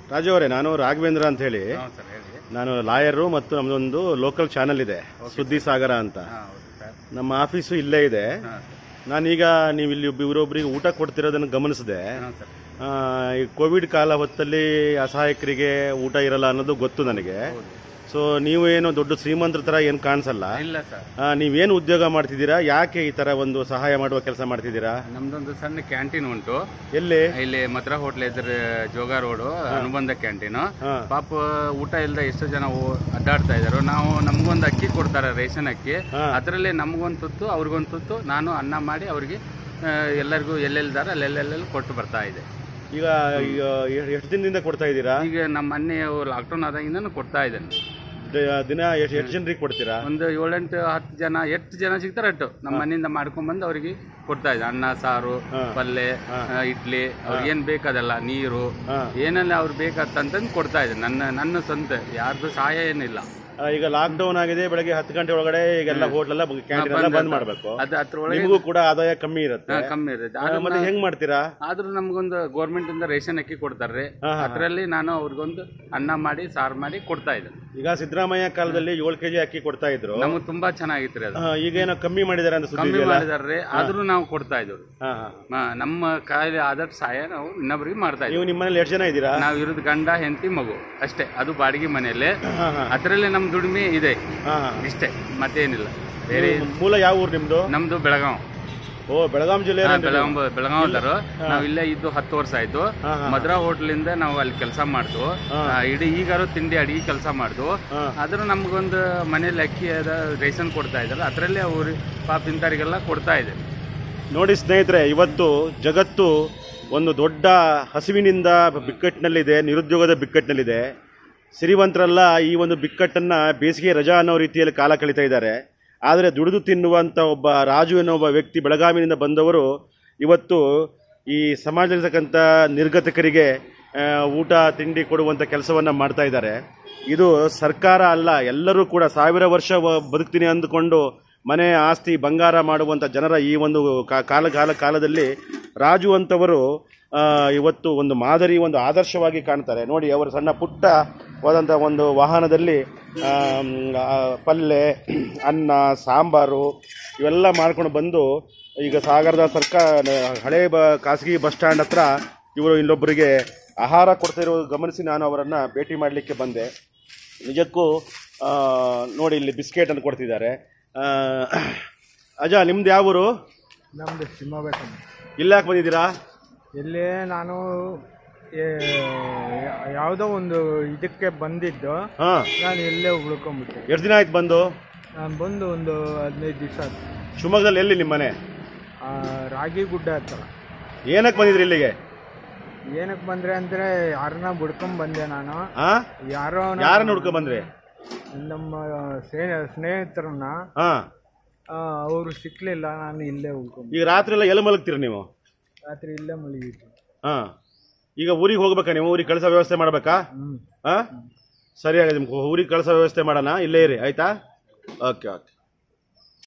ರಾಜು ಅವರೇ ನಾನು ರಾಘವೇಂದ್ರ ಅಂತ ಹೇಳಿ ಹಾಂ ಸರ್ ಹೇಳಿ ನಾನು ಲಾಯರು ಮತ್ತು ನಮ್ಮದೊಂದು ಲೋಕಲ್ ಚಾನಲ್ ಇದೆ ಸುದ್ದಿ ಸಾಗರ ಅಂತ ಹಾಂ ಹೌದು ಸರ್ ನಮ್ಮ ಆಫೀಸು ಇಲ್ಲೇ ಇದೆ ಹಾಂ ನಾನೀಗ ನೀವು ಇಲ್ಲಿ ಒಬ್ಬ- ಇವರೊಬ್ಬರಿಗೆ ಊಟ ಕೊಡ್ತಿರೋದನ್ನು ಗಮನಿಸಿದೆ ಹಾಂ ಸರ್ ಆ, ಈ ಕೋವಿಡ್ ಕಾಲ ಹೊತ್ತಲ್ಲಿ ಅಸಹಾಯಕರಿಗೆ ಊಟ ಇರಲ್ಲ ಅನ್ನೋದು ಗೊತ್ತು ನನಗೆ ಹೌದು ಸೊ ನೀವು ಏನು ದೊಡ್ಡ ಶ್ರೀಮಂತರ ತರ ಏನು ಕಾಣಿಸಲ್ಲ ಇಲ್ಲ ಸರ್ ಆ, ನೀವೇನು ಉದ್ಯೋಗ ಮಾಡ್ತಿದ್ದೀರಾ ಯಾಕೆ ಈ ತರ ಒಂದು ಸಹಾಯ ಮಾಡುವ ಕೆಲಸ ಮಾಡ್ತಿದ್ದೀರಾ ನಮ್ದೊಂದು ಸಣ್ಣ ಕ್ಯಾಂಟೀನ್ ಉಂಟು ಎಲ್ಲಿ ಇಲ್ಲಿ ಮದ್ರಾ ಹೋಟ್ಲ್ ಎದುರು ಜೋಗ ರೋಡು ಅನುಬಂಧ ಕ್ಯಾಂಟೀನು ಹಾ. ಪಾಪ ಊಟ ಇಲ್ಲದೆ ಎಷ್ಟೋ ಜನ ಓ- ಅಡ್ಡಾಡ್ತಾ ಇದ್ದಾರೆ ನಾವು ನಮ್ಗೊಂದು ಅಕ್ಕಿ ಕೊಡ್ತಾರೆ ರೇಷನ್ ಅಕ್ಕಿ ಹಾ. ಅದರಲ್ಲಿ ನಮಗೊಂದು ತುತ್ತು ಅವ್ರಿಗೊಂದು ತುತ್ತು ನಾನು ಅನ್ನ ಮಾಡಿ ಅವ್ರಿಗೆ ಆ, ಎಲ್ಲರಿಗೂ ಎಲ್ಲೆಲ್ಲಿದ್ದಾರೆ ಅಲ್ಲೆಲ್ಲೆಲ್ಲೆಲ್ಲಿ ಕೊಟ್ಟು ಬರ್ತಾ ಇದೆ ಈಗ ಈಗ ಎಷ್ಟು ದಿನದಿಂದ ಕೊಡ್ತಾ ಇದ್ದೀರಾ ಈಗ ನಮ್ಮ ಮೊನ್ನೆ ಲಾಕ್ಡೌನ್ ಆದಾಗಿಂದ ಕೊಡ್ತಾ ಇದ್ದೇನೆ ದ- ದಿನ ಎಷ್ಟು ಎಷ್ಟು ಜನರಿಗೆ ಕೊಡ್ತೀರಾ ಒಂದು ಏಳೆಂಟು ಹತ್ತು ಜನ ಎಷ್ಟು ಜನ ಸಿಗ್ತಾರೆ ಅಟ್ಟು ನಮ್ಮ ಮನೆಯಿಂದ ಮಾಡ್ಕೊಂಡ್ ಬಂದು ಅವರಿಗೆ ಕೊಡ್ತಾ ಇದೆ ಅನ್ನ ಸಾರು ಪಲ್ಯ ಆ, ಇಡ್ಲಿ ಅವ್ರಿಗೆ ಏನ್ ಬೇಕಾದಲ್ಲ ನೀರು ಹಾ. ಏನೆಲ್ಲ ಅವ್ರು ಬೇಕಾದಂತಂದು ಕೊಡ್ತಾ ಇದೆ ನನ್ನ ನನ್ನ ಸ್ವಂತ ಯಾರ್ದು ಸಹಾಯ ಏನಿಲ್ಲ ಆ, ಈಗ ಲಾಕ್ ಡೌನ್ ಆಗಿದೆ ಬೆಳಗ್ಗೆ ಹತ್ತು ಗಂಟೆ ಒಳಗಡೆ ಈಗೆಲ್ಲ ಹೋಟ್ಲೆಲ್ಲ ಕ್ಯಾಂಟೀನ್ ಎಲ್ಲ ಬಂದ್ ಮಾಡ್ಬೇಕು ಅದು ಅದ್ರೊಳಗೆ ನಿಮಗೂ ಕೂಡ ಆದಾಯ ಕಮ್ಮಿ ಇರುತ್ತೆ ಹಾ, ಕಮ್ಮಿ ಇರುತ್ತೆ ಆ, ಮತ್ತೆ ಹೆಂಗ್ ಮಾಡ್ತೀರಾ ಆದ್ರೂ ನಮ್ಗೊಂದು ಗೌರ್ಮೆಂಟ್ ಇಂದ ರೇಷನ್ ಅಕ್ಕಿ ಕೊಡ್ತಾರೆ ಅದರಲ್ಲಿ ನಾನು ಅವ್ರಿಗೊಂದು ಅನ್ನ ಮಾಡಿ ಸಾರು ಮಾಡಿ ಕೊಡ್ತಾ ಇದ್ದೇನೆ ಈಗ ಸಿದ್ದರಾಮಯ್ಯ ಕಾಲದಲ್ಲಿ ಏಳು ಕೆಜಿ ಅಕ್ಕಿ ಕೊಡ್ತಾ ಇದ್ರು ನಮಗೆ ತುಂಬಾ ಚೆನ್ನಾಗಿತ್ತು ರೀ ಅದು ಆ, ಈಗ ಏನೋ ಕಮ್ಮಿ ಮಾಡಿದ್ದಾರೆ ಅಂತ ಸುದ್ದಿ ಕಮ್ಮಿ ಇದೆಯಲ್ಲ ಮಾಡಿದಾರೆ ಆದ್ರೂ ನಾವು ಕೊಡ್ತಾ ಇದ್ದೇವೆ ಹಾ, ಹಾ. ಮ- ನಮ್ಮ ಕಾಯಿಲೆ ಆದಷ್ಟು ಸಹಾಯ ನಾವು ಇನ್ನೊಬ್ರಿಗೆ ಮಾಡ್ತಾ ಇದ್ದೀವಿ ನೀವು ನಿಮ್ಮ ಮನೇಲಿ ಎಷ್ಟು ಜನ ಇದ್ದೀರಾ ನಾವು ಇರೋದು ಗಂಡ ಹೆಂಡತಿ ಮಗು ಅಷ್ಟೇ ಅದು ಬಾಡಿಗೆ ಮನೆಯಲ್ಲೇ ಹಾ, ಹಾ. ಅದರಲ್ಲೇ ನಮ್ಮ ದುಡಿಮೆ ಇದೆ ಹಾ, ಹಾ. ಇಷ್ಟೇ ಮತ್ತೇನಿಲ್ಲ ಬೇರೆ ನೀವು ಮೂಲ ಯಾವ ಊರು ನಿಮ್ದು ನಮ್ದು ಬೆಳಗಾವ್ ಓ ಬೆಳಗಾಂ ಜಿಲ್ಲೆ ಬೆಳಗಾವ್ ಬೆಳಗಾವದರು ನಾವು ಇಲ್ಲೇ ಇದ್ದು ಹತ್ತು ವರ್ಷ ಆಯ್ತು ಹಾ, ಹಾ. ಮದ್ರಾ ಹೋಟ್ಲಿಂದ ನಾವು ಅಲ್ಲಿ ಕೆಲಸ ಮಾಡ್ದು ಇಡೀ ಈಗಾರು ತಿಂಡಿ ಅಡಿಗೆ ಕೆಲಸ ಮಾಡ್ದು ಆದ್ರೂ ನಮ್ಗೊಂದು ಮನೇಲಿ ಅಕ್ಕಿ ಅದ ರೇಷನ್ ಕೊಡ್ತಾ ಇದ್ದಾರೆ ಅದರಲ್ಲೇ ಅವ್ರು ಪಾಪ ಇಂಥವ್ರಿಗೆಲ್ಲ ಕೊಡ್ತಾ ಇದೆ ನೋಡಿ ಸ್ನೇಹಿತರೆ ಇವತ್ತು ಜಗತ್ತು ಒಂದು ದೊಡ್ಡ ಹಸಿವಿನಿಂದ ಬಿಕ್ಕಟ್ಟಿನಲ್ಲಿದೆ ನಿರುದ್ಯೋಗದ ಬಿಕ್ಕಟ್ಟಿನಲ್ಲಿದೆ ಸಿರಿವಂತರೆಲ್ಲ ಈ ಒಂದು ಬಿಕ್ಕಟ್ಟನ್ನು ಬೇಸಿಗೆ ರಜಾ ಅನ್ನೋ ರೀತಿಯಲ್ಲಿ ಕಾಲ ಕಳೀತಾ ಇದ್ದಾರೆ ಆದರೆ ದುಡಿದು ತಿನ್ನುವಂಥ ಒಬ್ಬ ರಾಜು ಅನ್ನೋ ಒಬ್ಬ ವ್ಯಕ್ತಿ ಬೆಳಗಾವಿನಿಂದ ಬಂದವರು ಇವತ್ತು ಈ ಸಮಾಜದಲ್ಲಿರ್ತಕ್ಕಂಥ ನಿರ್ಗತಿಕರಿಗೆ ಆ, ಊಟ ತಿಂಡಿ ಕೊಡುವಂಥ ಕೆಲಸವನ್ನು ಮಾಡ್ತಾ ಇದ್ದಾರೆ ಇದು ಸರ್ಕಾರ ಅಲ್ಲ ಎಲ್ಲರೂ ಕೂಡ ಸಾವಿರ ವರ್ಷ ವ- ಬದುಕ್ತೀನಿ ಅಂದುಕೊಂಡು ಮನೆ ಆಸ್ತಿ ಬಂಗಾರ ಮಾಡುವಂಥ ಜನರ ಈ ಒಂದು ಕಾ- ಕಾಲ ಕಾಲ ಕಾಲದಲ್ಲಿ ರಾಜು ಅಂತವರು ಆ, ಇವತ್ತು ಒಂದು ಮಾದರಿ ಒಂದು ಆದರ್ಶವಾಗಿ ಕಾಣ್ತಾರೆ ನೋಡಿ ಅವರು ಸಣ್ಣ ಪುಟ್ಟವಾದಂಥ ಒಂದು ವಾಹನದಲ್ಲಿ ಆಮ್, ಆ, ಪಲ್ಯ ಅನ್ನ ಸಾಂಬಾರು ಇವೆಲ್ಲ ಮಾಡ್ಕೊಂಡು ಬಂದು ಈಗ ಸಾಗರದ ಸರ್ಕಾರ ಹಳೆ ಬ ಖಾಸಗಿ ಬಸ್ ಸ್ಟ್ಯಾಂಡ್ ಹತ್ರ ಇವರು ಇಲ್ಲೊಬ್ಬರಿಗೆ ಆಹಾರ ಕೊಡ್ತಿರೋದು ಗಮನಿಸಿ ನಾನು ಅವರನ್ನು ಭೇಟಿ ಮಾಡಲಿಕ್ಕೆ ಬಂದೆ ನಿಜಕ್ಕೂ ಆ, ನೋಡಿ ಇಲ್ಲಿ ಬಿಸ್ಕೆಟನ್ನು ಕೊಡ್ತಿದ್ದಾರೆ ಆ, ಅಜ ನಿಮ್ದು ಯಾವ ಊರು ನಮ್ದು ಶಿವಮೊಗ್ಗ ಇಲ್ಲ ಯಾಕೆ ಬಂದಿದ್ದೀರಾ ಇಲ್ಲಿ ನಾನು ಏ- ಯಾವುದೋ ಒಂದು ಇದಕ್ಕೆ ಬಂದಿದ್ದು ಹಾಂ ನಾನು ಇಲ್ಲೇ ಉಳ್ಕೊಂಬಿಟ್ಟೆ ಎಷ್ಟು ದಿನ ಆಯ್ತು ಬಂದು ನಾನು ಬಂದು ಒಂದು ಹದಿನೈದು ದಿವಸ ಆಯ್ತು ಶಿವಮೊಗ್ಗದಲ್ಲಿ ಎಲ್ಲಿ ನಿಮ್ಮ ಮನೆ ಆ, ರಾಗಿ ಗುಡ್ಡ ಹತ್ರ ಏನಕ್ಕೆ ಬಂದಿದ್ರಿ ಇಲ್ಲಿಗೆ ಏನಕ್ಕೆ ಬಂದ್ರೆ ಅಂದ್ರೆ ಯಾರನ್ನ ಬಿಡ್ಕೊಂಡ್ ಬಂದೆ ನಾನು ಹಾ ಯಾರೋ ಯಾರನ್ನ ಹುಡ್ಕೊಂಡ್ ಬಂದ್ರಿ ನಮ್ಮ ಸ್ನೇ- ಸ್ನೇಹಿತರನ್ನ ಹಾ ಅವರು ಸಿಕ್ಲಿಲ್ಲ ನಾನು ಇಲ್ಲೇ ಉಳ್ಕೊಂಡೆ ಈಗ ರಾತ್ರಿ ಎಲ್ಲ ಎಲ್ಲಿ ಮಲಗ್ತೀರ ನೀವು ರಾತ್ರಿ ಇಲ್ಲೇ ಮಲಗಿದ್ದು ಹಾ ಈಗ ಊರಿಗೆ ಹೋಗ್ಬೇಕಾ ನೀವು ಊರಿಗೆ ಕಳಿಸೋ ವ್ಯವಸ್ಥೆ ಮಾಡ್ಬೇಕಾ ಹ್ಮ್ ಹಾ ಸರಿ ಹಾಗಾದ್ರೆ ನಿಮ್ಗೆ ಊರಿಗೆ ಕಳಿಸೋ ವ್ಯವಸ್ಥೆ ಮಾಡೋಣ ಇಲ್ಲೇ ಇರಿ ಆಯ್ತಾ ಓಕೆ ಓಕೆ